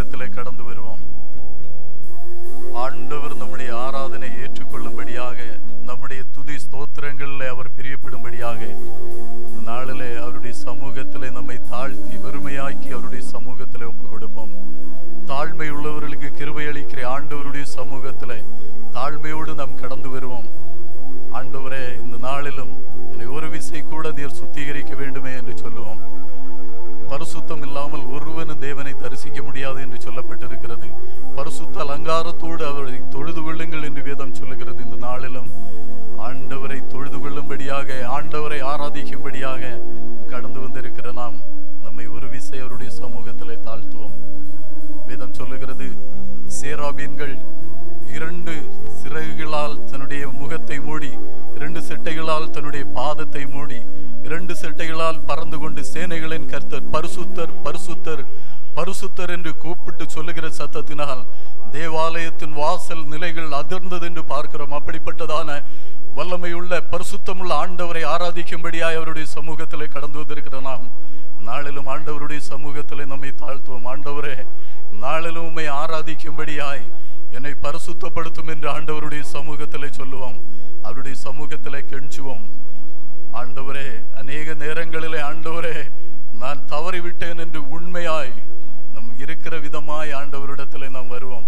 சமூகத்திலே கடந்து வருவோம் ஆண்டவர் நம்முடைய ஆராதனை ஏற்றுக்கொள்ளும்படியாக நம்முடைய துதி ஸ்தோத்திரங்களில் அவர் பிரியப்படும்படியாக இந்த நாளிலே அவருடைய சமூகத்திலே நம்மை தாழ்த்தி வெறுமையாக்கி அவருடைய சமூகத்திலே ஒப்பு கொடுப்போம் தாழ்மை உள்ளவர்களுக்கு கிருபை அளிக்கிற ஆண்டவருடைய சமூகத்திலே தாழ்மையோடு நாம் கடந்து வருவோம் ஆண்டவரே இந்த நாளிலும் என்னை ஒரு விசை கூட நீர் சுத்திகரிக்க வேண்டுமே என்று சொல்லுவோம் பரிசுத்தம் இல்லாமல் ஒருவனும் தேவனை தரிசிக்க முடியாது என்று சொல்லப்பட்டிருக்கிறது பரிசுத்த அலங்காரத்தோடு அவரை தொழுது கொள்ளுங்கள் என்று வேதம் சொல்லுகிறது இந்த நாளிலும் ஆண்டவரை தொழுது கொள்ளும்படியாக ஆண்டவரை ஆராதிக்கும்படியாக கடந்து வந்திருக்கிற நாம் நம்மை ஒரு விசை அவருடைய சமூகத்திலே தாழ்த்துவோம் வேதம் சொல்லுகிறது சேராபீன்கள் இரண்டு சிறகுகளால் தன்னுடைய முகத்தை மூடி இரண்டு செட்டைகளால் தன்னுடைய பாதத்தை மூடி இரண்டு செட்டைகளால் பறந்து கொண்டு சேனைகளின் கர்த்தர் பரிசுத்தர் பரிசுத்தர் பரிசுத்தர் என்று கூப்பிட்டு சொல்லுகிற சத்தத்தினால் தேவாலயத்தின் வாசல் நிலைகள் அதிர்ந்தது என்று பார்க்கிறோம் அப்படிப்பட்டதான வல்லமையுள்ள பரிசுத்தமுள்ள ஆண்டவரை ஆராதிக்கும்படியாய் அவருடைய சமூகத்திலே கடந்து வந்திருக்கிற நாம் நாளிலும் ஆண்டவருடைய சமூகத்திலே நம்மை தாழ்த்துவோம் ஆண்டவரே நாளிலும் உம்மை ஆராதிக்கும்படியாய் என்னை பரிசுத்தப்படுத்தும் என்று ஆண்டவருடைய சமூகத்திலே சொல்லுவோம் அவருடைய சமூகத்திலே கெஞ்சுவோம் ஆண்டவரே அநேக நேரங்களிலே ஆண்டவரே நான் தவறிவிட்டேன் என்று உண்மையாய் நம் இருக்கிற விதமாய் ஆண்டவரிடத்திலே நாம் வருவோம்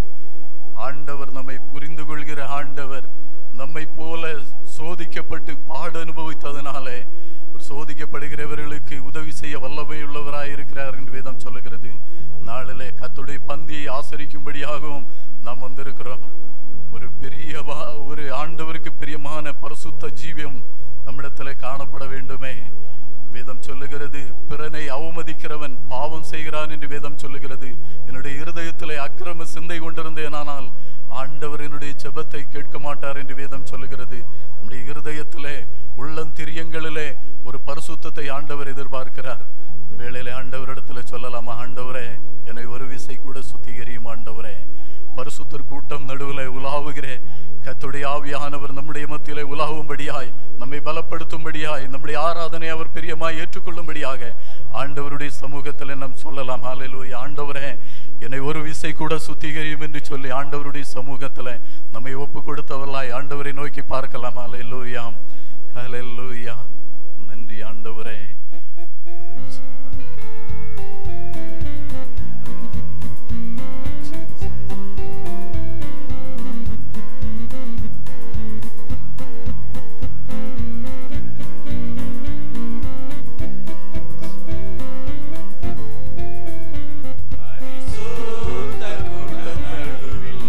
ஆண்டவர் நம்மை புரிந்து கொள்கிற ஆண்டவர் நம்மை போல சோதிக்கப்பட்டு பாடு அனுபவித்ததனாலே ஒரு சோதிக்கப்படுகிறவர்களுக்கு உதவி செய்ய வல்லமை உள்ளவராய் இருக்கிறார் என்று வேதம் சொல்லுகிறது நாளிலே கத்துடைய பந்தியை ஆசரிக்கும்படியாகவும் நாம் வந்திருக்கிறோம் ஒரு பெரிய வா- ஒரு ஆண்டவருக்கு பிரியமான பரிசுத்த ஜீவியம் நம்மிடத்திலே காணப்பட வேண்டுமே வேதம் சொல்லுகிறது பிறனை அவமதிக்கிறவன் பாவம் செய்கிறான் என்று வேதம் சொல்லுகிறது என்னுடைய இருதயத்திலே அக்கிரம சிந்தை கொண்டிருந்தேனானால் ஆண்டவர் என்னுடைய ஜெபத்தை கேட்க மாட்டார் என்று வேதம் சொல்லுகிறது நம்முடைய இருதயத்திலே உள்ளந்திரியங்களிலே ஒரு பரிசுத்தத்தை ஆண்டவர் எதிர்பார்க்கிறார் இந்த வேளையிலே ஆண்டவரிடத்துல சொல்லலாமா ஆண்டவரே என்னை ஒரு விசை கூட சுத்திகரியும் ஆண்டவரே பரிசுத்தர் கூட்டம் நடுவில் உலாவுகிற கத்துடைய ஆவியானவர் நம்முடைய மத்தியிலே உலாவும்படியாய் நம்மை பலப்படுத்தும்படியாய் நம்முடைய ஆராதனை அவர் பிரியமாய் ஏற்றுக்கொள்ளும்படியாக ஆண்டவருடைய சமூகத்தில் நாம் சொல்லலாம் ஹalleluya ஆண்டவரே என்னை ஒரு விசை கூட சுத்திகரியும் என்று சொல்லி ஆண்டவருடைய சமூகத்தில் நம்மை ஒப்பு கொடுத்தவர்களாய் ஆண்டவரை நோக்கி பார்க்கலாம் ஹalleluya ஹalleluya நன்றி ஆண்டவரே உதவி செய்யும் ஆண்டவரே. பரிசுத்த கூட்டநடுவில்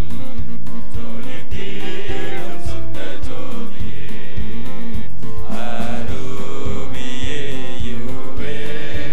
ஜொலித்திடும் சுத்த ஜோதியே, அருவியே யுவே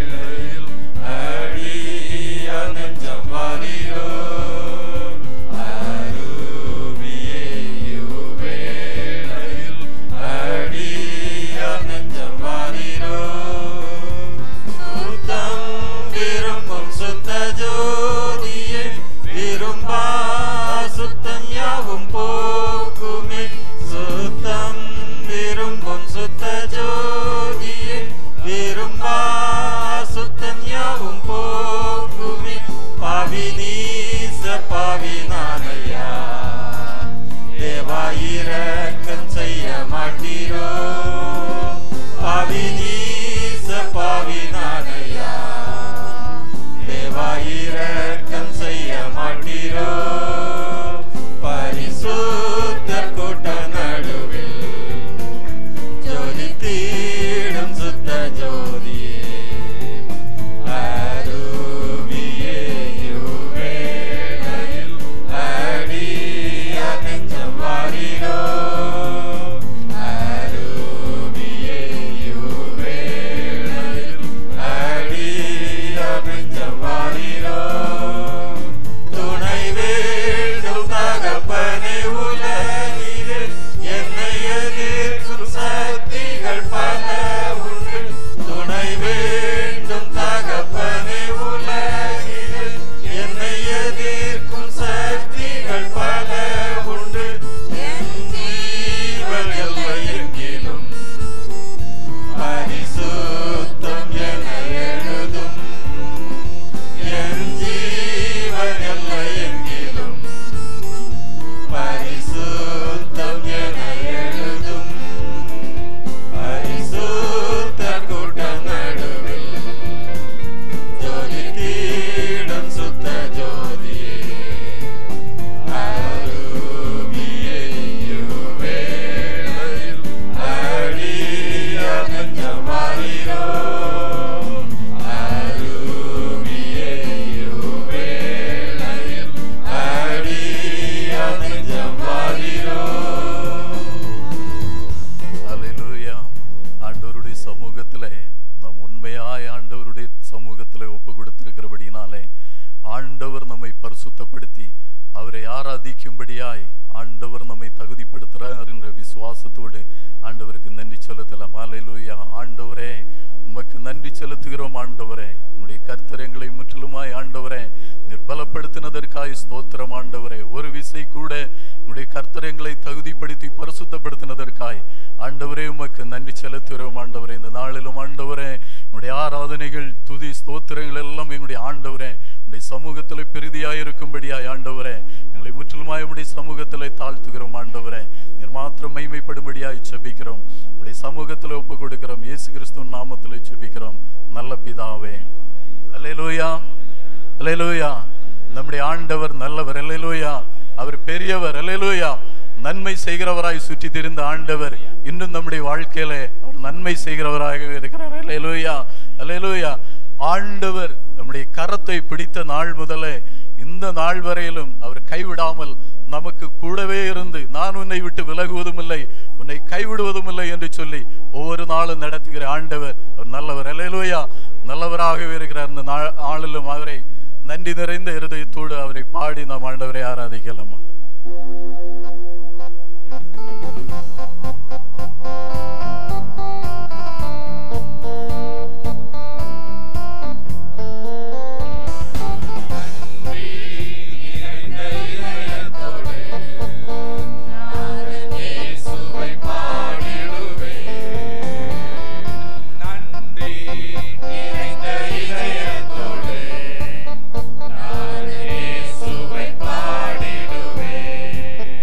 உடைய கர்த்தர் எங்களை தகுதிப்படுத்தி பரிசுத்தப்படுத்தினதற்காய் ஆண்டவரே உமக்கு நன்றி செலுத்துகிறோம் ஆண்டவரே இந்த நாளிலும் ஆண்டவரே உடைய ஆராதனைகள் துதி ஸ்தோத்திரங்கள் எல்லாம் எங்களுடைய ஆண்டவரே உடைய சமூகத்தில் பெரிதியாய் இருக்கும்படியாய் ஆண்டவரே எங்களை முற்றிலுமாய் உடைய சமூகத்தில் தாழ்த்துகிறோம் ஆண்டவரே நீர் மாத்திரம் மைமைப்படும்படியாய் செபிக்கிறோம் உடைய சமூகத்தில் ஒப்பு கொடுக்கிறோம் இயேசு கிறிஸ்துவின் நாமத்தில் செபிக்கிறோம் நல்ல பிதாவே அல்லேலூயா அல்லேலூயா நம்முடைய ஆண்டவர் நல்லவர் அல்லேலூயா அவர் பெரியவர் அல்லேலூயா நன்மை செய்கிறவராய் சுற்றி திரிந்த ஆண்டவர் இன்னும் நம்முடைய வாழ்க்கையில அவர் நன்மை செய்கிறவராக இருக்கிறார் அல்லேலூயா அல்லேலூயா ஆண்டவர் நம்முடைய கரத்தை பிடித்த நாள் முதலே இந்த நாள் வரையிலும் அவர் கைவிடாமல் நமக்கு கூடவே இருந்து நான் உன்னை விட்டு விலகுவதும் இல்லை உன்னை கைவிடுவதும் இல்லை என்று சொல்லி ஒவ்வொரு நாளும் நடத்துகிற ஆண்டவர் அவர் நல்லவர் அல்லேலூயா நல்லவராகவே இருக்கிறார் இந்த நாள் ஆளிலும் அவரை நன்றி நிறைந்த இருதயத்தோடு அவரை பாடி நாம் ஆண்டவரை ஆராதிக்கலாம் இயேசுவை பாடிடுவே நன்றி நிறைந்த இதயத்தோடு நான் இயேசுவை பாடிடுவே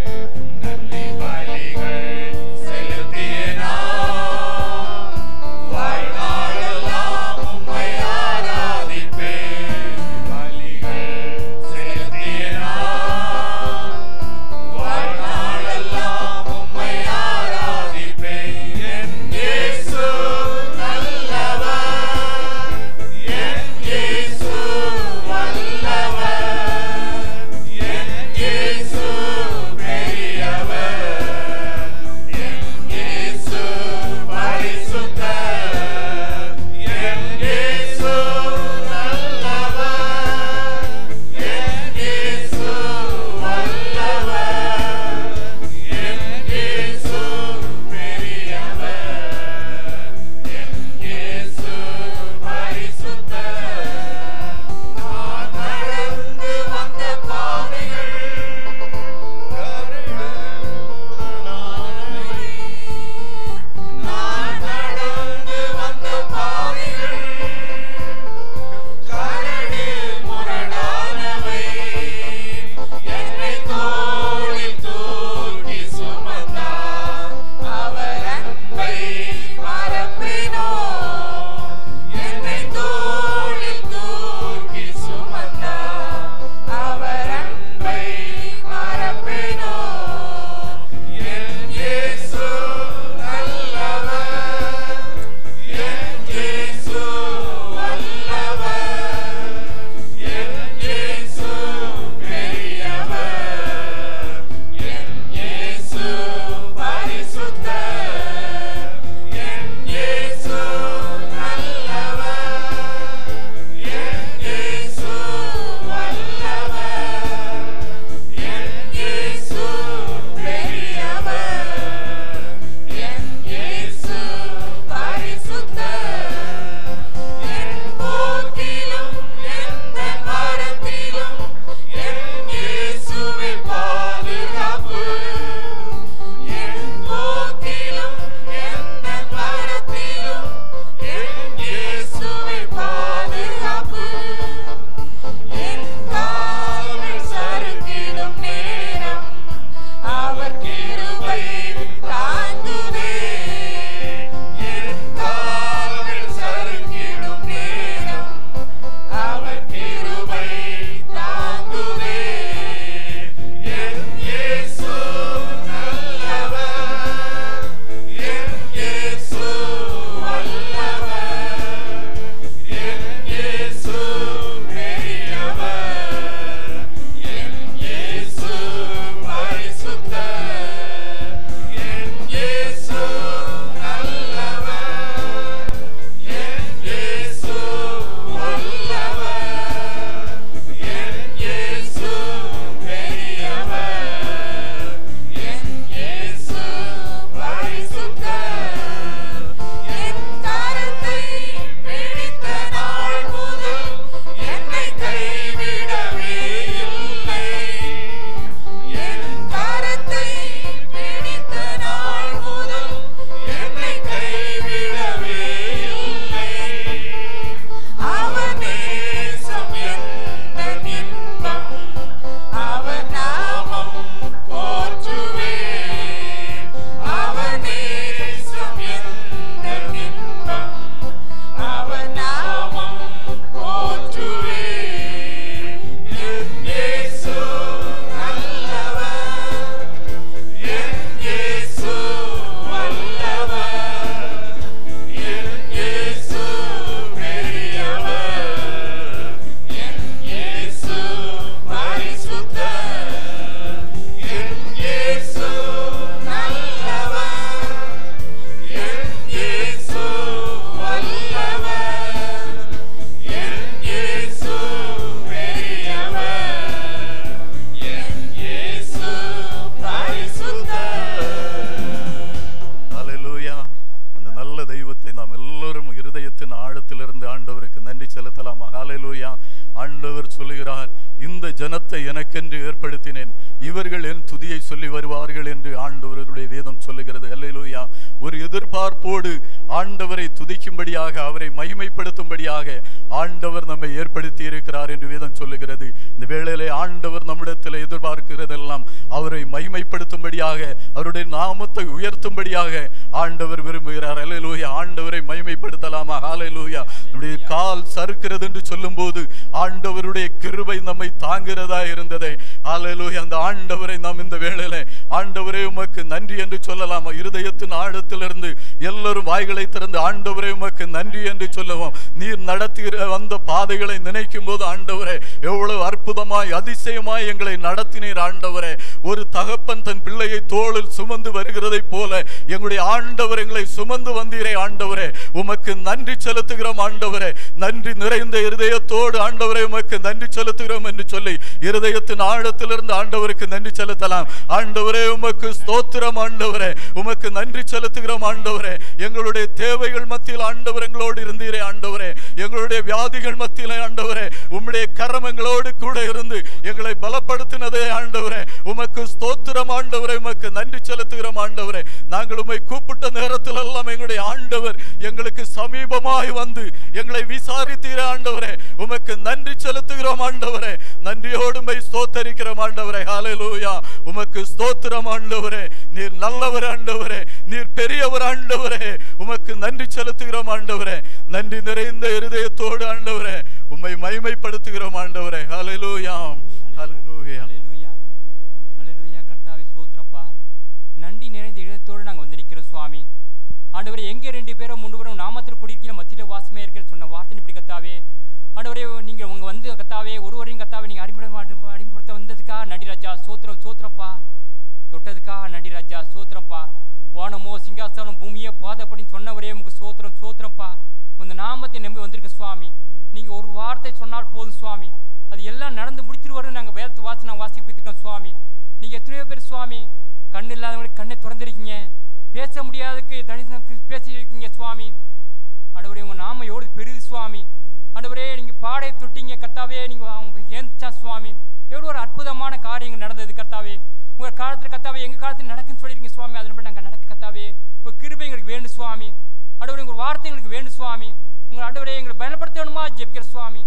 ஆண்டவர் சொல்லுகிறார் இந்த ஜனத்தை எனக்கென்று ஏற்படுத்தினேன் இவர்கள் என் துதியை சொல்லி வருவார்கள் என்று ஆண்டவருடைய வேதம் சொல்லுகிறது அல்லேலூயா ஒரு எதிர்பார்ப்போடு ஆண்டவரை துதிக்கும்படியாக அவரை மகிமைப்படுத்தும்படியாக ஆண்டவர் நம்மை ஏற்படுத்தி இருக்கிறார் என்று வேதம் சொல்லுகிறது இந்த வேளையிலே ஆண்டவர் நம்மிடத்தில் எதிர்பார்க்கிறதெல்லாம் அவரை மகிமைப்படுத்தும்படியாக அவருடைய நாமத்தை உயர்த்தும்படியாக ஆண்டவர் விரும்புகிறார் அல்லேலூயா ஆண்டவரை மகிமைப்படுத்தலாமா ஹalleluya நம்முடைய கால் சறுக்கிறது என்று சொல்லும்போது ஆண்டவருடைய கிருபை நம்மை தாங்கிறதா இருந்ததே ஹalleluya அந்த ஆண்டவரை நாம் இந்த வேளையில ஆண்டவரே உமக்கு நன்றி என்று சொல்லலாமா இருதயத்தின் ஆழத்திலிருந்து எல்லாரும் வாய்களை திறந்து ஆண்டவரே உமக்கு நன்றி என்று சொல்லுவோம் நீர் நடத்துகிற அந்த பாதைகளை நினைக்கும் போது ஆண்டவரே எவ்வளவு அற்புதமாய் அதிசயமாய் எங்களை நடத்தினீர் ஆண்டவரே ஒரு தகப்பன் தன் பிள்ளையை தோளில் சுமந்து வருகிறதைப் போல எங்களுடைய ஆண்டவர் எங்களை சுமந்து வந்தீரே ஆண்டவரே உமக்கு நன்றி செலுத்துகிறோம் ஆண்டவரே நன்றி நிறைந்த இருதயத்தோடு ஆண்டவரே உமக்கு நன்றி செலுத்துகிறோம் என்று சொல்லி இருதயத்தின் ஆழத்திலிருந்து ஆண்டவருக்கு நன்றி செலுத்தலாம் ஆண்டவரே உமக்கு ஸ்தோத்திரம் ஆண்டவரே உமக்கு நன்றி செலுத்துகிறோம் ஆண்டவரே எங்களுடைய தேவைகள் மத்தியில் ஆண்டவர் எங்களோடு இருந்தீரே ஆண்டவரே எங்களுடைய வியாதிகள் மத்தியிலே ஆண்டவரே உம்முடைய கரம் எங்களோடு கூட இருந்து எங்களை பலப்படுத்தினதே ஆண்டவரே உமக்கு ஸ்தோத்திரம் ஆண்டவரே உமக்கு நன்றி செலுத்துகிறோம் ஆண்டவரே நாங்கள் உம்மை கூப்பிட்ட நேரத்தில் எல்லாம் எங்களுடைய ஆண்டவர் எங்களுக்கு சமீபமாய் வந்து எங்களை விசாரித்தீரே ஆண்டவரே உமக்கு நன்றி செலுத்துகிறோம் ஆண்டவரே நன்றியோடு உம்மை ஸ்தோத்தரிக்கிறோம் ஆண்டவரே ஹalleluya உமக்கு ஸ்தோத்திரம் ஆண்டவரே நீர் நல்லவர் ஆண்டவரே நீர் பெரியவர் ஆண்டவரே உமக்கு நன்றி செலுத்துகிறோம் ஆண்டவரே நன்றி நிறைந்த இருதயத்தோடு ஆண்டவரே உம்மை மகிமைப்படுத்துகிறோம் ஆண்டவரே ஹalleluya ஹalleluya அல்லேலூயா அல்லேலூயா கர்த்தாவே ஸ்தோத்திரப்பா நன்றி நிறைந்த இதயத்தோடு நாங்கள் வந்து நிற்கிறோம் சுவாமி ஆண்டவரே எங்கே ரெண்டு பேரும் மூன்று பேரும் நாமத்தில் குடியிருக்கிற மத்தியில வாசமே இருக்கிற சொன்ன வார்த்தை இப்படி கத்தாவே ஆண்டவரே நீங்கள் உங்க வந்து கத்தாவே ஒருவரையும் கத்தாவே நீங்கள் அறிமுக அறிமுகப்படுத்த வந்ததுக்காக நன்றி ராஜா சோத்திரம் சோத்திரப்பா தொட்டதுக்காக நன்றி ராஜா சோத்திரப்பா வானமோ சிங்காசனம் பூமியே பாதப்படின்னு சொன்னவரே உங்களுக்கு சோத்திரம் சோத்திரப்பா உங்க நாமத்தை நம்பி வந்திருக்க சுவாமி நீங்கள் ஒரு வார்த்தை சொன்னால் போதும் சுவாமி அது எல்லாம் நடந்து முடிச்சிருவாரு நாங்கள் வேதத்தை வாசி நாங்கள் வாசிப்பிருக்கோம் சுவாமி நீங்கள் எத்தனையோ பேர் சுவாமி கண் இல்லாதவங்களுக்கு கண்ணை திறந்திருக்கீங்க பேச முடியாததுக்கு தனி பேசியிருக்கீங்க சுவாமி ஆண்டவரே உங்கள் நாம எவ்வளோ பெரிது சுவாமி ஆண்டவரே நீங்கள் பாடை தொட்டீங்க கத்தாவே நீங்கள் ஏந்தா சுவாமி எவ்வளோ ஒரு அற்புதமான காரியங்கள் நடந்தது கத்தாவே உங்கள் காலத்தில் கத்தாவே எங்கள் காலத்தில் நடக்குன்னு சொல்லியிருக்கீங்க சுவாமி அதன்படி நாங்கள் நடக்க கத்தாவே உங்கள் கிருபை எங்களுக்கு வேண்டும் சுவாமி ஆண்டவரே உங்கள் வார்த்தை எங்களுக்கு வேண்டும் சுவாமி உங்கள் ஆண்டவரே எங்களை பயன்படுத்தணுமா ஜெபிக்கிற சுவாமி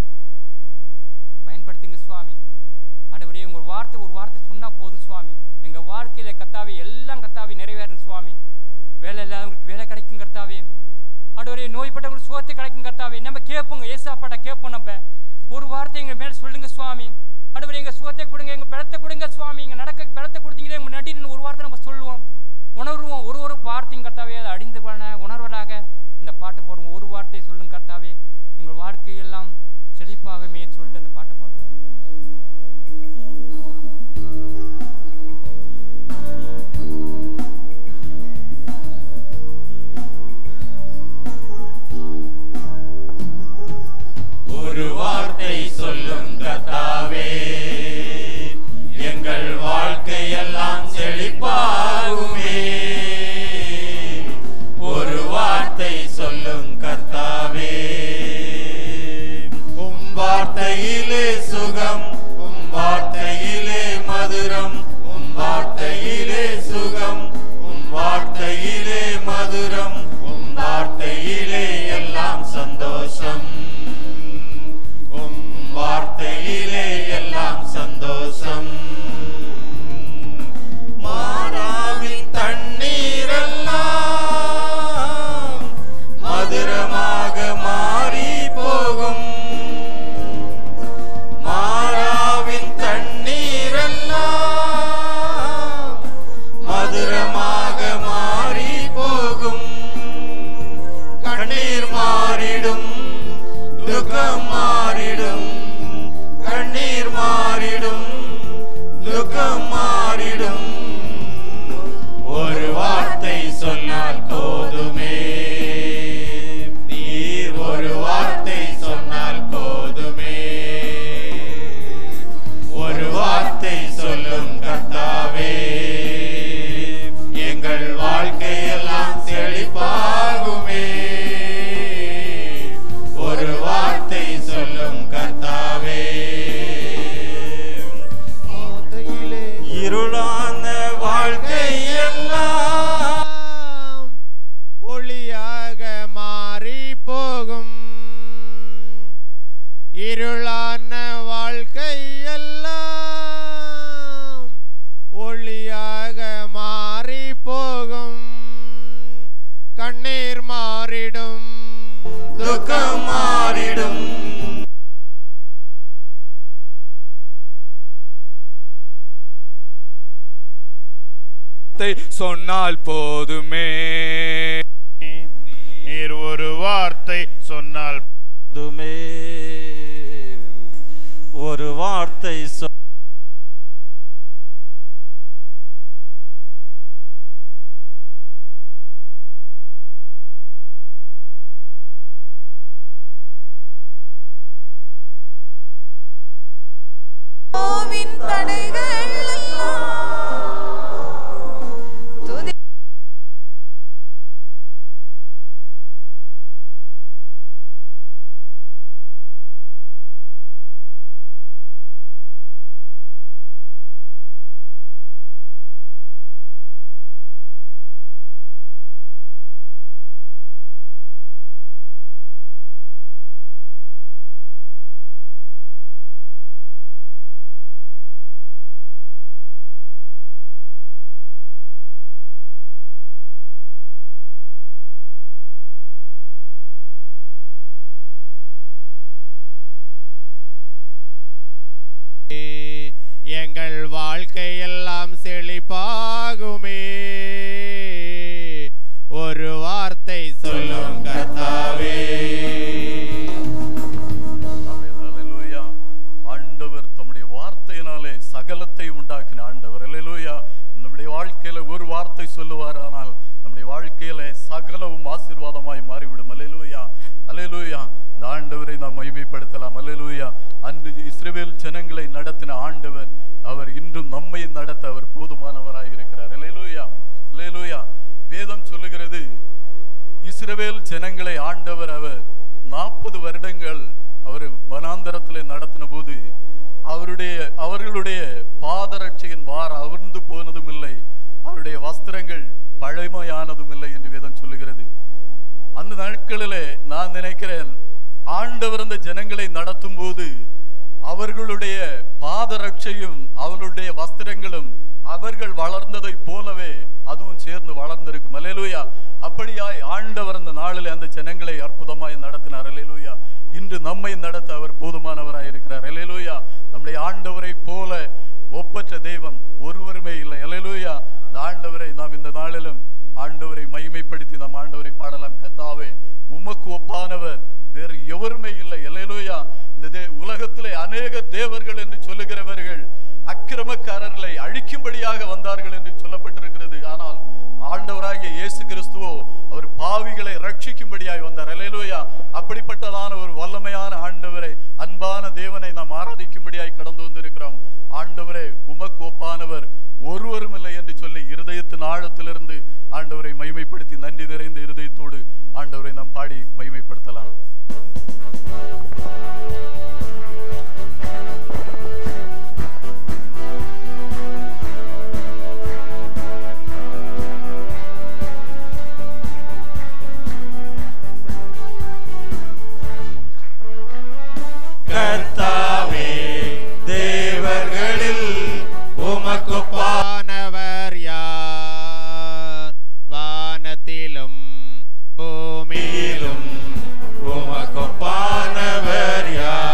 பயன்படுத்துங்க சுவாமி ஆண்டவரே உங்கள் வார்த்தை ஒரு வார்த்தை சொன்னால் போதும் சுவாமி எங்கள் வாழ்க்கையில் கத்தாவே எல்லாம் கத்தாவே நிறைவேறும் சுவாமி வேலை இல்லாதவங்களுக்கு வேலை கிடைக்கும் கர்த்தாவே ஆண்டவரே நோய்பட்டவங்களுக்கு சுகத்தை கிடைக்கும் கர்த்தாவே நம்ம கேட்போங்க ஏசாப்பாட்ட கேட்போம் நம்ம ஒரு வார்த்தை எங்கள் மேலே சொல்லுங்க சுவாமி ஆண்டவரே எங்கள் சுகத்தை கொடுங்க எங்கள் பலத்தை கொடுங்க சுவாமி எங்கள் நடக்க பலத்தை கொடுத்தீங்களே எங்கள் நடின்னு ஒரு வார்த்தை நம்ம சொல்லுவோம் உணர்வோம் ஒரு ஒரு வார்த்தையும் கர்த்தாவே அதை அடிந்து போன உணர்வராக இந்த பாட்டு போடுவோம் ஒரு வார்த்தை சொல்லுங்க கர்த்தாவே எங்கள் வாழ்க்கையெல்லாம் செழிப்பாகவே சொல்லிட்டு அந்த பாட்டை பாடுவோம் ஒரு வார்த்தை சொல்லும் கர்த்தாவே எங்கள் வாழ்க்கையெல்லாம் செழிப்பாகுமே ஒரு வார்த்தை சொல்லும் கர்த்தாவே உம் வார்த்தையிலே சுகம் உம் வார்த்தையிலே மதுரம் உம் வார்த்தையிலே சுகம் உம் வார்த்தையிலே மதுரம் உம் வார்த்தையிலே எல்லாம் சந்தோஷம் உம் வார்த்தையிலே எல்லாம் சந்தோஷம் மாறாத வார்த்தை சொன்னால் போதுமே நீர் ஒரு வார்த்தை சொன்னால் போதுமே ஒரு வார்த்தை சொ கோவின் தடைகள் எல்லாம் துதி எங்கள் வாழ்க்கையெல்லாம் செழிப்பாகுமே ஒரு வார்த்தை சொல்லும் கர்த்தாவே ஆமென். அல்லேலூயா. ஆண்டவர் தம்முடைய வார்த்தையினாலே சகலத்தை உண்டாக்கின ஆண்டவர் அல்லேலூயா நம்முடைய வாழ்க்கையில ஒரு வார்த்தை சொல்லுவார் ஆனால் நம்முடைய வாழ்க்கையில சகலவும் ஆசீர்வாதமாய் மாறிவிடும் அல்லேலூயா அல்லேலூயா இந்த ஆண்டவரை நாம் மகிமைப்படுத்தலாம் அல்லேலூயா அன்று இஸ்ரவேல் ஜனங்களை நடத்தின ஆண்டவர் அவர் இன்றும் நம்மை நடத்த அவர் போதுமானவராய் இருக்கிறார் அல்லேலூயா அல்லேலூயா வேதம் சொல்லுகிறது இஸ்ரவேல் ஜனங்களை ஆண்டவர் அவர் நாற்பது வருடங்கள் அவர் வனாந்தரத்திலே நடத்தின போது அவருடைய அவர்களுடைய பாதரட்சையின் வார் அவிர்ந்து போனதும் இல்லை அவருடைய வஸ்திரங்கள் பழமையானதும் இல்லை என்று வேதம் சொல்லுகிறது அந்த நாட்களிலே நான் நினைக்கிறேன் ஆண்டவர் அந்த ஜனங்களை நடத்தும் போது அவர்களுடைய பாதரட்சையும் அவர்களுடைய வஸ்திரங்களும் அவர்கள் வளர்ந்ததைப் போலவே அதுவும் சேர்ந்து வளர்ந்திருக்கும் அலேலுயா அப்படியாய் ஆண்டவர் அந்த நாளிலே அந்த ஜனங்களை அற்புதமாய் நடத்தினார் அலேலுயா இன்று நம்மை நடத்த அவர் போதுமானவராய் இருக்கிறார் அலேலுயா நம்முடைய ஆண்டவரை போல ஒப்பற்ற தெய்வம் ஒருவருமே இல்லை அலேலுயா இந்த ஆண்டவரை நாம் இந்த நாளிலும் ஆண்டவரை மகிமைப்படுத்தி நாம் ஆண்டவரை பாடலாம் கத்தாவே உமக்கு ஒப்பானவர் வேறு எவருமே இல்லை எல்லையிலூயா இந்த தே உலகத்திலே அநேக தேவர்கள் என்று சொல்லுகிறவர்கள் அக்கிரமக்காரர்களை அழிக்கும்படியாக வந்தார்கள் என்று சொல்லப்பட்டிருக்கிறது ஆனால் ஆண்டவராகிய இயேசு கிறிஸ்துவோ அவர் பாவிகளை ரட்சிக்கும்படியாய் வந்தார் அல்லேலூயா அப்படிப்பட்டதான ஒரு வல்லமையான ஆண்டவரை அன்பான தேவனை நாம் ஆராதிக்கும்படியாய் கடந்து வந்திருக்கிறோம் ஆண்டவரே உமக்கு ஒப்பானவர் ஒருவரும் இல்லை என்று சொல்லி இருதயத்தின் ஆழத்திலிருந்து ஆண்டவரை மகிமைப்படுத்தி நன்றி நிறைந்த இருதயத்தோடு ஆண்டவரை நாம் பாடி மகிமைப்படுத்தலாம் கர்த்தாவே தேவர்களில் உமக்கு பானவர் யார் வானத்திலும் பூமியிலும் உமக்கு பானவர்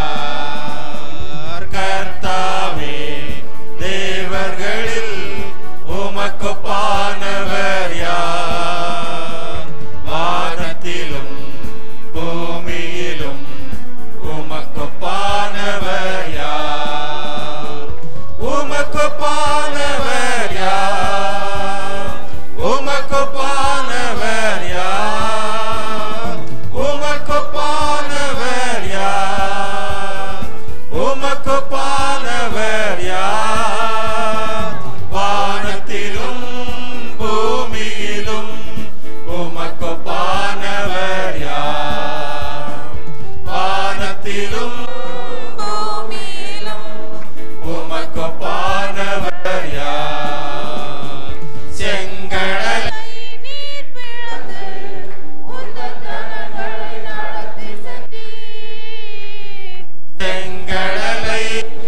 யார் கர்த்தாவே தேவர்களில் உமக்கு பானவர் யார் வானத்திலும் பூமியிலும் உமக்கு பானவர் யார் உமக்கு பானவர் யார் உமக்கு பானவர் யார் உமக்கு பானவர் யார் உமக்கு பானவர் யார் வானத்திலும் பூமியிலும் உமக்கு பானவர் யார் வானத்திலும் பூமியிலும் உமக்கு பானவர் யார் செங்கடல் நீர் பிளந்து உந்தன் ஜனங்களை நடத்தி சென்றீர். செங்கடலை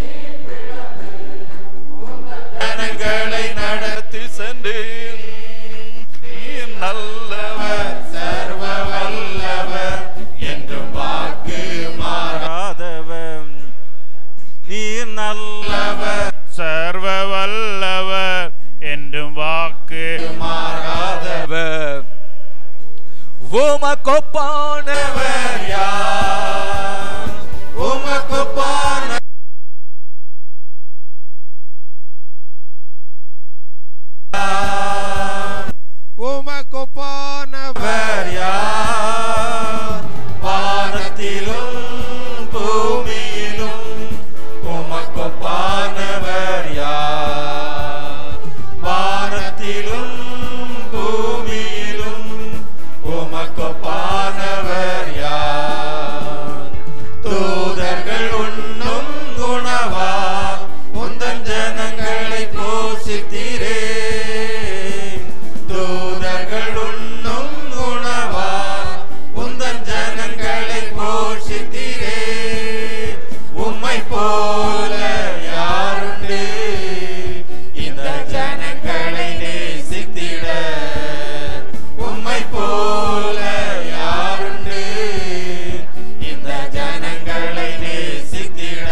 ஜனங்களை நடத்தி சென்றேன் நீர் நல்லவர் சர்வ வல்லவர் என்றும் வாக்கு மாறாதவர் நீர் நல்லவர் சர்வ வல்லவர் என்றும் வாக்கு உமக்கொப்பானவர் யார் உமக்கொப்பான உமக்கொப்பானவர் யார் வானத்திலும் பூமியிலும் உமக்கொப்பானவர் யார் வானத்திலும் பூமியிலும் உமக்கொப்பானவர் யார் தூதர்கள் உண்ணும் குணவா உந்தன் ஜனங்களை போஷித்தீரே தூதர்கள் உண்ணும் குணவா உந்தன் ஜனங்களை போஷித்தீரே உம்மை போல யாருண்டு இந்த ஜனங்களை நேசித்திட உம்மை போல யாருண்டு இந்த ஜனங்களை நேசித்திட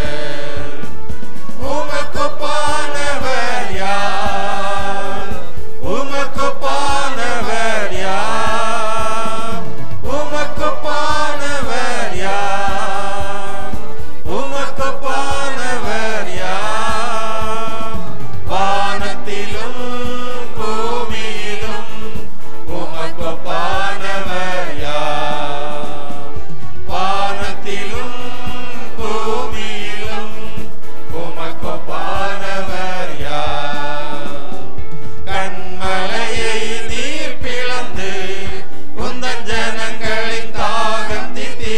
உமக்கொப்பானவர் யார் உமக்கொப்பானவர் யார் உமக்கொப்பானவர் யார் உமக்கொப்பானவர் யார் வானத்திலும் பூமியிலும் உமக்கொப்பானவர் யார் வானத்திலும் பூமியிலும் உமக்கொப்பானவர் யார் கண்மலையை நீர் பிளந்து உந்தன் ஜனங்களின் தாகம் தித்தி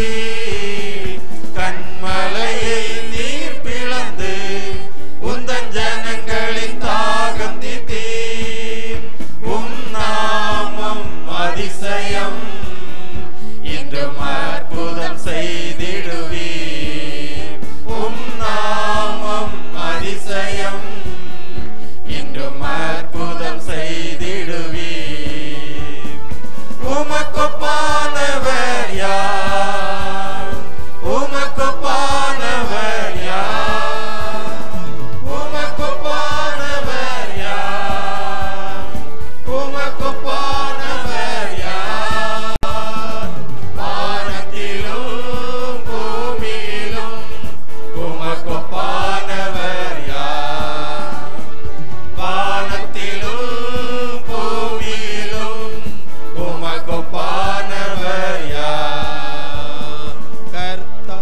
கண்மலையை நீர் பிளந்து உந்தன் ஜனங்களின் தாகம் தித்தி உம் நாமம் அதிசயம் இன்றும் அற்புதம் செய்திடுவீர் உம் நாமம் அதிசயம் இன்றும் அற்புதம் செய்திடுவீர் உமக்கொப்பானவர் யார் உமக்கொப்பானவர் யார் உமக்கொப்பானவர் யார் உமக்கொப்பானவர் யார் வானத்திலும் பூமியிலும் உமக்கொப்பானவர் யார் வானத்திலும் பூமியிலும் உமக்கொப்பானவர் யார் கர்த்தா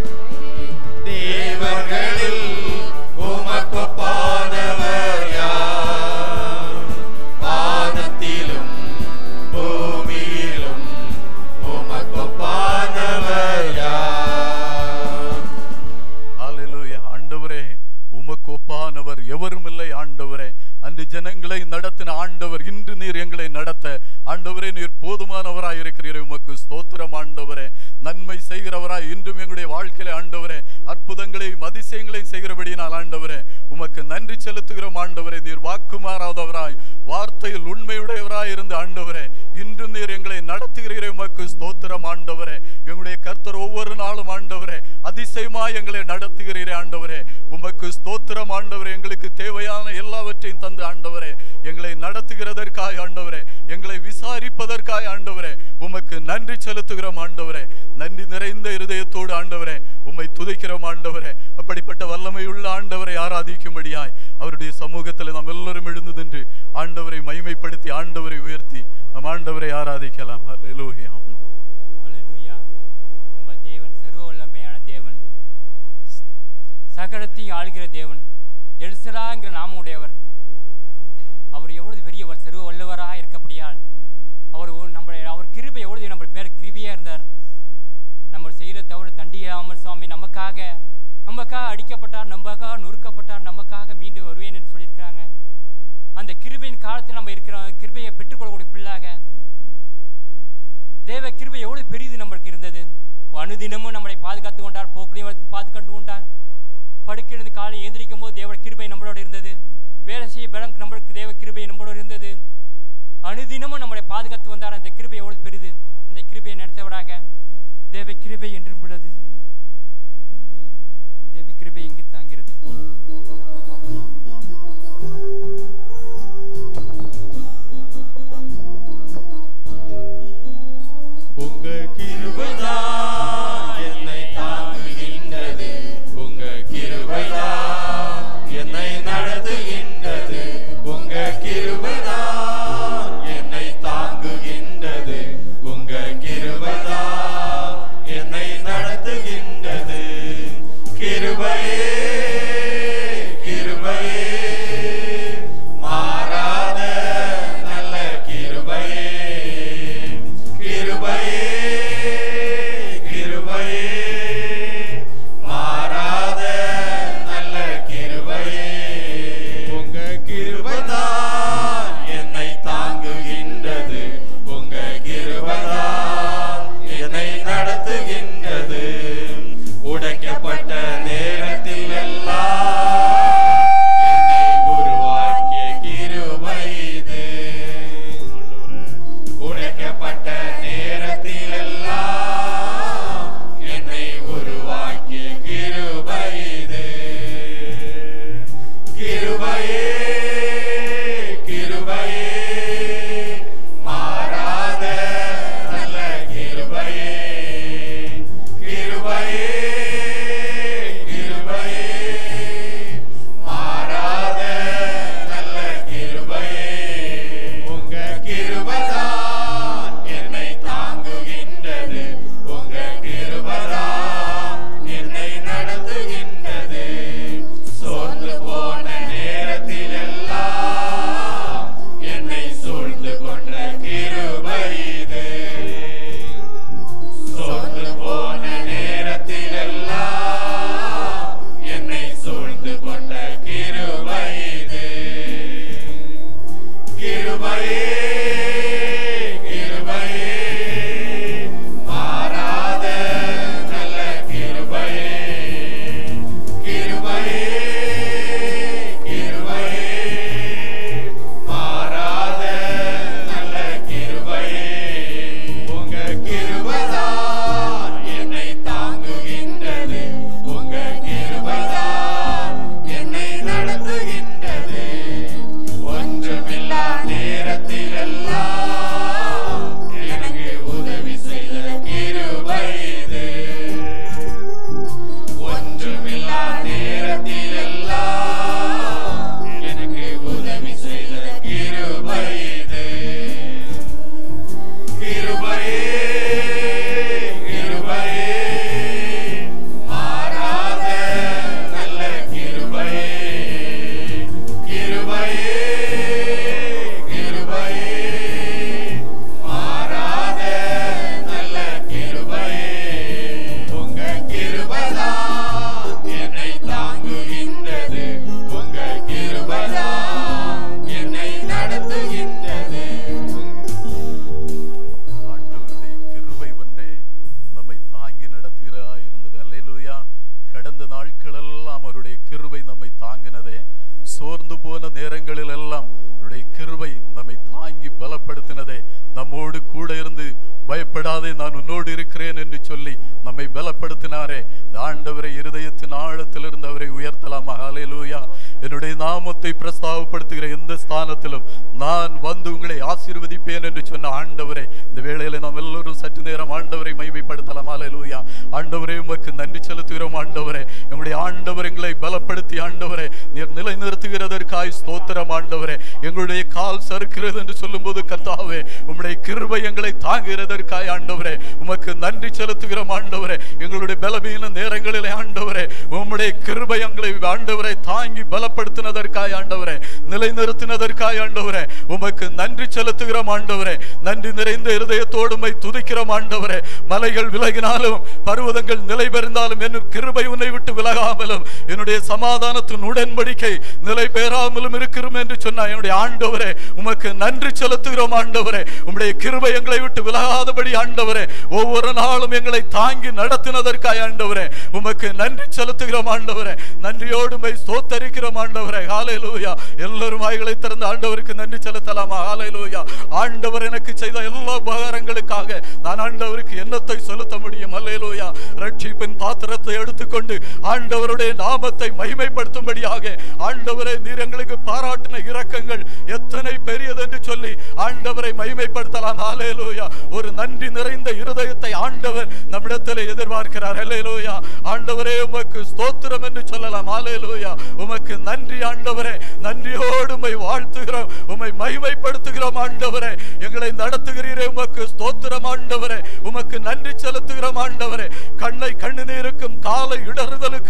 தேவர்களில் உமக்கொப்பானவர் யார் வானத்திலும் பூமியிலும் உமக்கொப்பானவர் யார் ஹalleluya ஆண்டவரே உமக்கு ஒப்பானவர் எவரும் இல்லை ஆண்டவரே அன்று ஜனங்களை நடத்தின ஆண்டவர் இன்று நீர் எங்களை நடத்த ஆண்டவரே நீர் போதுமானவராய் இருக்கிறீர் உமக்கு ஸ்தோத்திரம் ஆண்டவரே நன்மை செய்கிறவராய் இன்றும் எங்களுடைய வாழ்க்கையில ஆண்டவரே அற்புதங்களையும் அதிசயங்களையும் செய்கிறபடியினால் ஆண்டவரே உமக்கு நன்றி செலுத்துகிறோம் ஆண்டவரே நீர் வாக்கு மாறாதவராய் வார்த்தையில் உண்மையுடையவராய் இருந்த ஆண்டவரே இன்றும் நீர் எங்களை நடத்துகிறீரே உமக்கு ஸ்தோத்திரம் ஆண்டவரே எங்களுடைய கர்த்தர் ஒவ்வொரு நாளும் ஆண்டவரே அதிசயமாய் எங்களை நடத்துகிறீரே ஆண்டவரே உமக்கு ஸ்தோத்திரம் ஆண்டவரே எங்களுக்கு தேவையான எல்லாவற்றையும் தந்து ஆண்டவரே எங்களை நடத்துகிறதற்காய் ஆண்டவரே எங்களை விசாரிப்பதற்காய் ஆண்டவரே உமக்கு நன்றி செலுத்துகிறோம் ஆண்டவரே நன்றி நிறைந்த இருதயத்தோடு ஆண்டவரே உம்மை துதிக்கிறோம் ஆண்டவரே அப்படிப்பட்ட வல்லமையுள்ள ஆண்டவரை ஆராதிக்கும்படியாய் அவருடைய சமூகத்தில் நாம் எல்லாரும் எழுந்து நின்று ஆண்டவரை மகிமைப்படுத்தி ஆண்டவரை உயர்த்தி நம் ஆண்டவரை ஆராதிக்கலாம் அல்லேலூயா அல்லேலூயா நம்ம தேவன் சர்வ வல்லமையான தேவன் சகலத்தையும் ஆளுகிற தேவன் எல்சலாங்கிற நாம உடையவர் அவர் எவ்வளவு பெரியவர் சர்வ வல்லவராக இருக்கப்படியால் அவர் ஒரு- நம்மளை அவர் கிருபை எவ்வளவு நம்ம மேல கிருபியா இருந்தார் நம்ம செய்கிற தவிர தண்டியாமல் சுவாமி நமக்காக நமக்காக அடிக்கப்பட்டார் நமக்காக நொறுக்கப்பட்டார் நமக்காக மீண்டும் வருவேன் என்று சொல்லியிருக்கிறாங்க அந்த கிருபையின் காலத்தில் நம்ம இருக்கிற கிருபையை பெற்றுக்கொள்ளக்கூடிய பிள்ளாக தேவ கிருபை எவ்வளவு பெரியது நம்மளுக்கு இருந்தது அனுதினமும் நம்மளை பாதுகாத்து கொண்டார் போக்குலையும் பாதுகாத்து கொண்டார் படுக்கிறது காலை எந்திரிக்கும் போது தேவ கிருபை நம்மளோட இருந்தது வேலை செய்ய பலம் நம்மளுக்கு தேவ கிருபை நம்மளோட இருந்தது அனுதினமும் நம்மளை பாதுகாத்து வந்தார் அந்த கிருபை எவ்வளவு பெரிது அந்த கிருபையை நடத்தவராக தேவ கிருபை என்றும் உள்ளது தேவ கிருபை எங்கு தாங்கிறது கிருபையே கிருபையே மாறாத நல்ல கிருபையே கிருபையே கிருபையே மாறாத நல்ல கிருபையே உங்க கிருபைதான் என்னை தாங்குகின்றது உங்க கிருபைதான் என்னை நடத்துகின்றது உடைக்கப்பட்ட நேரத்தில் எல்லாம் என்னை உருவாக்கிய கிருபை இது உடைக்கப்பட்ட நேரத்தில் எல்லாம் என்னை உருவாக்கிய கிருபை இது கிருபையே கிருபையே மாறாத நல்ல கிருபையே கிருபையே கிருபையே மாறாத நல்ல கிருபையே உங்க கிருபைதான் என்னை தாங்குகின்றது உங்க கிருபைதான் என்னை நடத்துகின்றது சோர்ந்து போன நேரத்தில் எல்லாம் என்னை சூழ்ந்து கொண்ட கிருபை இது சோர்ந்து போன நேரத்தில் எல்லாம் என்னை சூழ்ந்து கொண்ட கிருபை இது கிருபையே கிருபையே மாறாத நல்ல கிருபையே கிருபையே கிருபையே மாறாத நல்ல கிருபையே உங்க கிருபைதான் என்னை தாங்குகின்றது உங்க கிருபைதான் என்னை நடத்துகின்றது ஒன்றுமில்லா நேரத்தில் எல்லாம் எனக்கு உதவி செய்த கிருபை இது ஒன்றுமில்லா நேரத்தில் எல்லாம் எனக்கு உதவி செய்த கிருபை இது கிருபையே கிருபையே மாறாத நல்ல கிருபையே கிருபையே கிருபையே மாறாத நல்ல கிருபையே உங்க கிருபைதான் என்னை தாங்குகின்றது உங்க கிருபைதான் என்னை நடத்துகின்றது ஆண்டவருடைய கிருபை ஒன்றே நம்மை தாங்கி நடத்துகிறதா இருந்தது அல்லேலூயா கடந்த நாட்களெல்லாம் அவருடைய கிருபை நம்மை தாங்கினதே சோர்ந்து போன நேரங்களில் எல்லாம் அவருடைய கிருபை நம்மை தாங்கி பலப்படுத்தினதே நம்மோடு கூட இருந்து பயப்படாதே நான் உன்னோடு இருக்கிறேன் என்று சொல்லி நம்மை பலப்படுத்தினாரே இந்த ஆண்டவரை இருதயத்தின் ஆழத்திலிருந்து அவரை உயர்த்தலாமா ஹalleluya என்னுடைய நாமத்தை பிரஸ்தாபப்படுத்துகிற எந்த ஸ்தானத்திலும் நான் வந்து உங்களை ஆசீர்வதிப்பேன் என்று சொன்ன ஆண்டவரே இந்த வேளையில நாம் எல்லோரும் சற்று நேரம் ஆண்டவரை மகிமைப்படுத்தலாம் ஹalleluya ஆண்டவரே உமக்கு நன்றி செலுத்துகிறோம் ஆண்டவரே எங்களுடைய ஆண்டவர் எங்களை பலப்படுத்தி ஆண்டவரே நீர் நிலை நிறுத்துகிறதற்காய் ஸ்தோத்திரம் ஆண்டவரே எங்களுடைய கால் சறுக்கிறது என்று சொல்லும்போது கர்த்தாவே உம்முடைய கிருபை எங்களை தாங்குகிறதற்காய் ஆண்டவரே உமக்கு நன்றி செலுத்துகிறோம் ஆண்டவரே எங்களுடைய பலவீன நேரங்களிலே ஆண்டவரே உம்முடைய கிருபை எங்களை ஆண்டவரை தாங்கி பலப்படுத்தினதற்காய் ஆண்டவரே நிலைநிறுத்தினதற்காய் ஆண்டவரே உமக்கு நன்றி செலுத்துகிறோம் ஆண்டவரே நன்றி நிறைந்த இருதயத்தோடு உம்மை துதிக்கிறோம் ஆண்டவரே மலைகள் விலகினாலும் பர்வதங்கள் நிலை பெறுந்தாலும் என் கிருபை உன்னை விட்டு விலகாமலும் என்னுடைய சமாதானத்தின் உடன்படிக்கை நிலை பெறாமலும் இருக்கிறோம் என்று சொன்ன என்னுடைய ஆண்டவரே உமக்கு நன்றி செலுத்துகிறோம் ஆண்டவரே உம்முடைய கிருபை எங்களை விட்டு விலகாதபடி ஆண்டவரே ஒவ்வொரு நாளும் எங்களை தாங்கி நடத்தினதற்காய் ஆண்டவரே உமக்கு நன்றி செலுத்துகிறோம் ஆண்டவரே நன்றியோடு உம்மை ஸ்தோத்தரிக்கிறோம் ஆண்டவரே ஹalleluya எல்லாரும் வாய்களை திறந்து ஆண்டவருக்கு நன்றி செலுத்தலாமா ஹalleluya ஆண்டவர் எனக்கு செய்த எல்லா உபகாரங்களுக்காக நான் ஆண்டவருக்கு என்னத்தை செலுத்த முடியும் ஹalleluya ரட்சிப்பின் பாத்திரத்தை எடுத்துக்கொண்டு ஆண்டவருடைய நாமத்தை மகிமைப்படுத்தும்படியாக ஆண்டவரே நீர் எங்களுக்கு பாராட்டின இரக்கங்கள் எத்தனை பெரியது என்று சொல்லி ஆண்டவரை மகிமைப்படுத்தலாம் ஹalleluya ஒரு நன்றி நிறைந்த இருதயத்தை ஆண்டவர் நம்மிடத்தில் எதிர்பார்க்கிறார் ஹalleluya ஆண்டவரே உமக்கு ஸ்தோத்திரம் என்று சொல்லலாம் ஹalleluya உமக்கு நன்றி ஆண்டவரே நன்றியோடு உம்மை வாழ்த்துகிறோம் உம்மை மகிமைப்படுத்துகிறோம் ஆண்டவரே எங்களை நடத்துகிறீரே உமக்கு ஸ்தோத்திரம் ஆண்டவரே உமக்கு நன்றி செலுத்துகிறோம் ஆண்டவரே கண்ணை கண்ணு நீருக்கும் காலை இடறுதலுக்கும்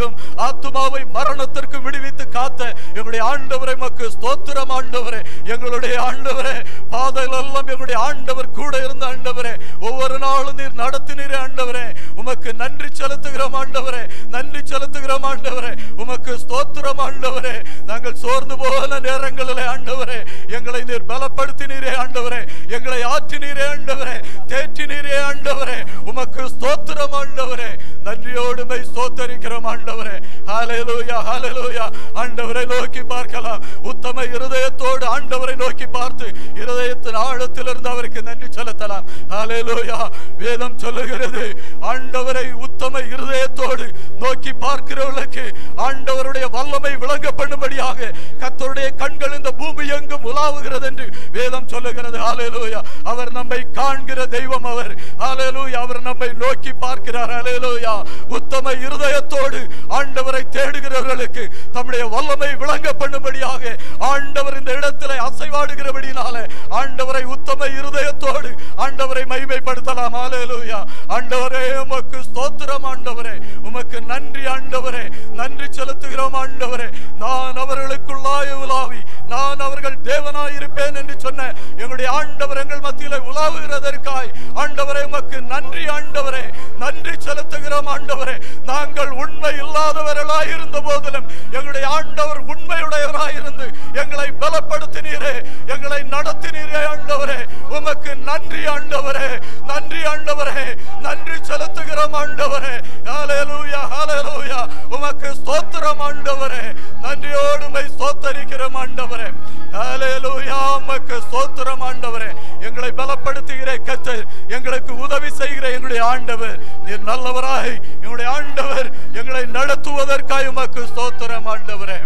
ஆத்துமாவை மரணத்திற்கு விடுவித்து காத்த எங்களுடைய ஆண்டவரை மக்கு ஸ்தோத்திரம் ஆண்டவரே எங்களுடைய ஆண்டவரே பாதையில் எல்லாம் எங்களுடைய ஆண்டவர் கூட இருந்த ஆண்டவரே ஒவ்வொரு நாளும் நீர் நடத்தினீரே ஆண்டவரே உமக்கு நன்றி செலுத்துகிறோம் ஆண்டவரே நன்றி செலுத்துகிறோம் ஆண்டவரே உமக்கு ஸ்தோத்திரம் ஆண்டவரே நாங்கள் சோர்ந்து போன நேரங்களிலே ஆண்டவரே எங்களை நீர் பலப்படுத்தினீரே ஆண்டவரே எங்களை ஆற்றினீரே ஆண்டவரே தேற்றினீரே ஆண்டவரே உமக்கு ஸ்தோத்திரம் ஆண்டவரே நன்றியோடுமை ஸ்தோத்தரிக்கிறோம் ஆண்டவரே ஹalleluya ஹalleluya ஆண்டவரை நோக்கி பார்க்கலாம் உத்தம இருதயத்தோடு ஆண்டவரை நோக்கி பார்த்து இருதயத்தின் ஆழத்திலிருந்து அவருக்கு நன்றி செலுத்தலாம் ஹalleluya வேதம் சொல்லுகிறது ஆண்டவரை உத்தம இருதயத்தோடு நோக்கி பார்க்கிறவர்களுக்கு ஆண்டவருடைய வல்லமை விளங்க பண்ணும்படியாக கர்த்தருடைய கண்கள் இந்த பூமி எங்கும் உலாவுகிறது என்று வேதம் சொல்லுகிறது ஹalleluya அவர் நம்மை காண்கிற தெய்வம் அவர் ஹalleluya அவர் நம்மை நோக்கி பார்க்கிறார் ஹalleluya உத்தம இருதயத்தோடு ஆண்டவரை தேடுகிறவர்களுக்கு தம்முடைய வல்லமை விளங்க பண்ணும்படியாக ஆண்டவர் இந்த இடத்திலே அசைவாடுகிறபடினால ஆண்டவரை உத்தம இருதயத்தோடு ஆண்டவரை மகிமைப்படுத்தலாம் ஹalleluya ஆண்டவரே உமக்கு ஸ்தோத்திரம் ஆண்டவரே உமக்கு நன்றி ஆண்டவரே நன்றி செலுத்துகிறோம் ஆண்டவரே நான் அவர்களுக்குள்ளாய உலாவி நான் அவர்கள் தேவனாய் இருப்பேன் என்று சொன்ன எங்களுடைய ஆண்டவர் எங்கள் மத்தியில உலாவுகிறதற்காய் ஆண்டவரே உமக்கு நன்றி ஆண்டவரே நன்றி செலுத்துகிறோம் ஆண்டவரே நாங்கள் உண்மை இல்லாதவர்களாய் இருந்த போதிலும் எங்களுடைய ஆண்டவர் உண்மையுடையவராய் இருந்து எங்களை பலப்படுத்தினீரே எங்களை நடத்தினீரே ஆண்டவரே உமக்கு நன்றி ஆண்டவரே நன்றி ஆண்டவரே நன்றி செலுத்துகிறோம் ஆண்டவரே ஹalleluya ஹalleluya உமக்கு ஸ்தோத்திரம் ஆண்டவரே நன்றியோடு உம்மை ஸ்தோத்தரிக்கிறோம் ஆண்டவரே ஹalleluya உமக்கு ஸ்தோத்திரம் ஆண்டவரே எங்களை பலப்படுத்துகிற கர்த்தர் எங்களுக்கு உதவி செய்கிற எங்களுடைய ஆண்டவர் நீர் நல்லவராய் எங்களுடைய ஆண்டவர் எங்களை நடத்துவதற்காய் உமக்கு ஸ்தோத்திரம் ஆண்டவரே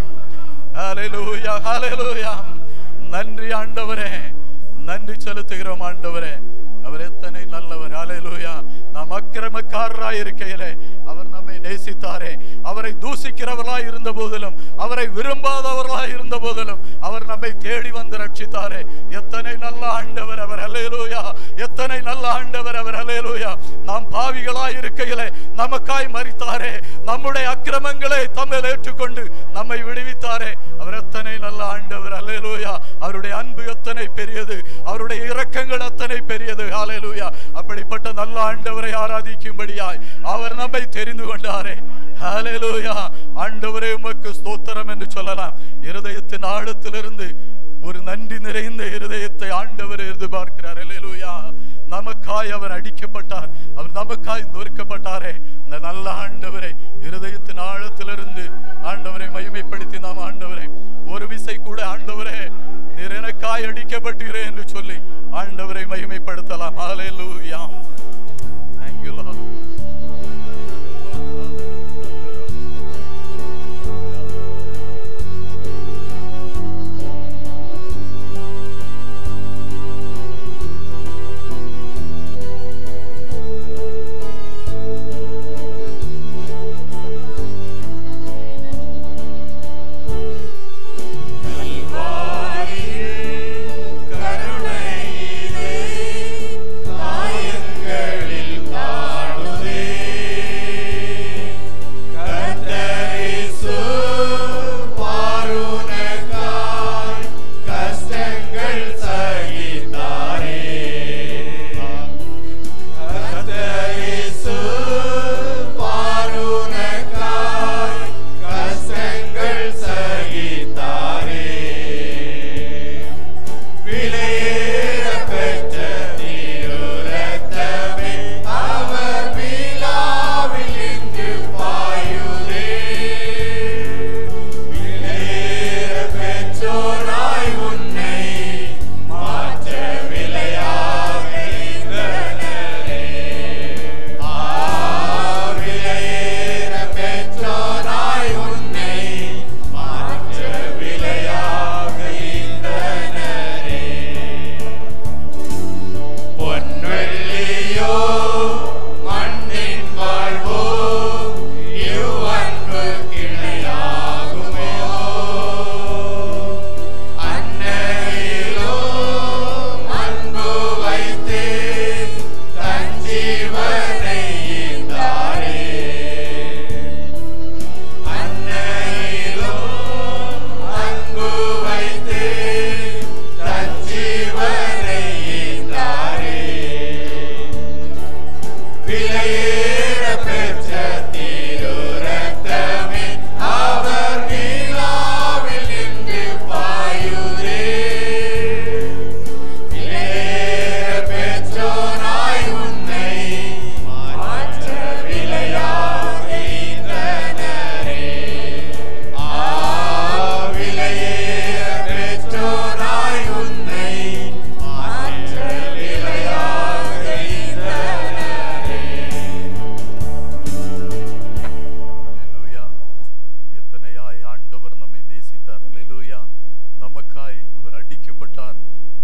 ஹalleluya ஹalleluya நன்றி ஆண்டவரே நன்றி செலுத்துகிறோம் ஆண்டவரே அவர் எத்தனை நல்லவர் ஹalleluya நாம் அக்கிரமக்காரராய் இருக்கையிலே அவர் நம்மை நேசித்தாரே அவரை தூசிக்கிறவர்களாய் இருந்த போதிலும் அவரை விரும்பாதவர்களாய் இருந்த போதிலும் அவர் நம்மை தேடி வந்து ரட்சித்தாரே எத்தனை நல்ல ஆண்டவர் அவர் ஹalleluya எத்தனை நல்ல ஆண்டவர் அவர் ஹalleluya நாம் பாவிகளாய் இருக்கையிலே நமக்காய் மரித்தாரே நம்முடைய அக்கிரமங்களை தம்மில் ஏற்றுக்கொண்டு நம்மை விடுவித்தாரே அவர் எத்தனை நல்ல ஆண்டவர் ஹalleluya அவருடைய அன்பு எத்தனை பெரியது அவருடைய இரக்கங்கள் எத்தனை பெரியது ஹalleluya அப்படிப்பட்ட நல்ல ஆண்டவரை ஆராதிக்கும்படியாய் அவர் நம்மை தெரிந்து கொண்டாரே ஹalleluya ஆண்டவரே உமக்கு ஸ்தோத்திரம் என்று சொல்லலாம் இருதயத்தின் ஆழத்திலிருந்து ஒரு நன்றி நிறைந்த இருதயத்தை ஆண்டவர் எதிர்பார்க்கிறார் ஹalleluya நமக்காய் அவர் அடிக்கப்பட்டார் அவர் நமக்காய் நொறுக்கப்பட்டாரே இந்த நல்ல ஆண்டவரை இருதயத்தின் ஆழத்திலிருந்து ஆண்டவரை மகிமைப்படுத்தி நாம் ஆண்டவரை ஒரு விசை கூட ஆண்டவரே நீர் எனக்காய் அடிக்கப்பட்டீரே என்று சொல்லி ஆண்டவரை மகிமைப்படுத்தலாம் ஹalleluya thank you lord கருணை இது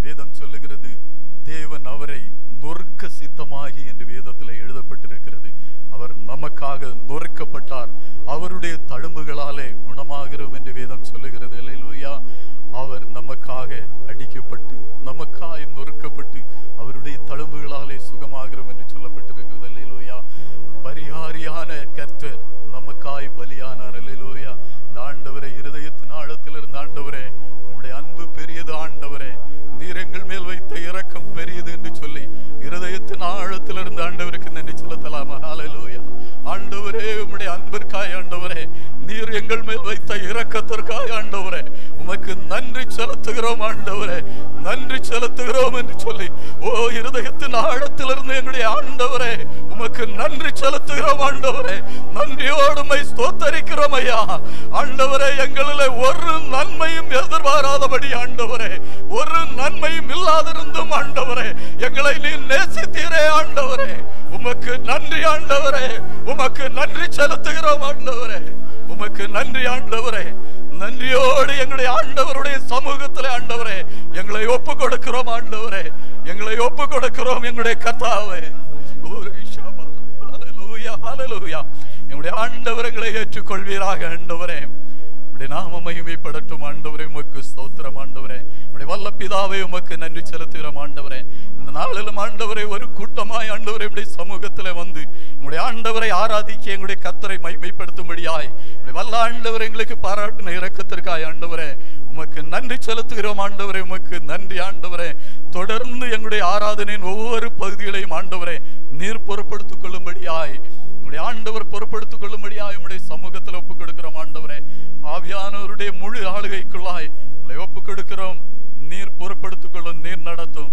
வேதம் சொல்லுகிறது தேவன் அவரை நொறுக்க சித்தமாகி என்று வேதத்தில் எழுதப்பட்டிருக்கிறது அவர் நமக்காக நொறுக்கப்பட்டார் அவருடைய தழும்புகளாலே குணமாகிறோம் என்று வேதம் சொல்லுகிறது அல்லேலூயா அவர் நமக்காக அடிக்கப்பட்டு நமக்காய் நொறுக்கப்பட்டு அவருடைய தழும்புகளாலே சுகமாகிறோம் என்று சொல்லப்பட்டிருக்கிறது அல்லேலூயா பரிகாரியான கர்த்தர் நமக்காய் பலியானார் அல்லேலூயா இந்த ஆண்டவரை இருதயத்தின் ஆழத்தில் இருந்த ஆண்டவரே உம்முடைய அன்பு பெரியது ஆண்டவரே நீர் எங்கள் மேல் வைத்த இரக்கம் பெரியது என்று சொல்லி இருதயத்தின் ஆழத்தில் இருந்த ஆண்டவருக்கு நன்றி செலுத்தலாமா ஹalleluya ஆண்டவரே உம்முடைய அன்பிற்காய் ஆண்டவரே நீர் எங்கள் மேல் வைத்த இரக்கத்திற்காய் ஆண்டவரே உமக்கு நன்றி செலுத்துகிறோம் ஆண்டவரே நன்றி செலுத்துகிறோம் என்று சொல்லி ஓ இருதயத்தின் ஆழத்திலிருந்து எங்களுடைய ஆண்டவரே உமக்கு நன்றி செலுத்துகிறோம் ஆண்டவரே நன்றியோடு உம்மை ஸ்தோத்தரிக்கிறோம் ஐயா ஆண்டவரே எங்களிலே ஒரு நன்மையும் எதிர்பாராதபடி ஆண்டவரே ஒரு நன்மையும் இல்லாதிருந்தும் ஆண்டவரே எங்களை நீ நேசித்தீரே ஆண்டவரே உமக்கு நன்றி ஆண்டவரே உமக்கு நன்றி செலுத்துகிறோம் ஆண்டவரே உமக்கு நன்றி ஆண்டவரே நன்றியோடு எங்களுடைய ஆண்டவருடைய சமூகத்திலே ஆண்டவரே எங்களை ஒப்பு கொடுக்கிறோம் ஆண்டவரே எங்களை ஒப்பு கொடுக்கிறோம் எங்களுடைய கர்த்தாவே ஒரு ஷபா. ஹalleluya, ஹalleluya. எங்களுடைய ஆண்டவர் எங்களை ஏற்றுக்கொள்வீராக ஆண்டவரே உடைய நாம மகிமைப்படட்டும் ஆண்டவரே உமக்கு ஸ்தோத்திரம் ஆண்டவரே உடைய வல்ல பிதாவே உமக்கு நன்றி செலுத்துகிறோம் ஆண்டவரே இந்த நாளிலும் ஆண்டவரே ஒரு கூட்டமாய் ஆண்டவரே உடைய சமூகத்திலே வந்து உங்களுடைய ஆண்டவரை ஆராதிக்க எங்களுடைய கத்தரை மகிமைப்படுத்தும்படியாய் உடைய வல்ல ஆண்டவர் எங்களுக்கு பாராட்டின இரக்கத்திற்காய் ஆண்டவரே உமக்கு நன்றி செலுத்துகிறோம் ஆண்டவரே உமக்கு நன்றி ஆண்டவரே தொடர்ந்து எங்களுடைய ஆராதனையின் ஒவ்வொரு பகுதிகளையும் ஆண்டவரே நீர் பொறுப்படுத்திக் கொள்ளும்படியாய் உங்களுடைய ஆண்டவர் பொறுப்படுத்திக் கொள்ளும்படியாய் உங்களுடைய சமூகத்தில் ஒப்புக் கொடுக்கிறோம் ஆண்டவரே ஆவியானவருடைய முழு ஆளுகைக்குள்ளாய் உங்களை ஒப்புக் கொடுக்கிறோம் நீர் பொறுப்படுத்திக் கொள்ளும் நீர் நடத்தும்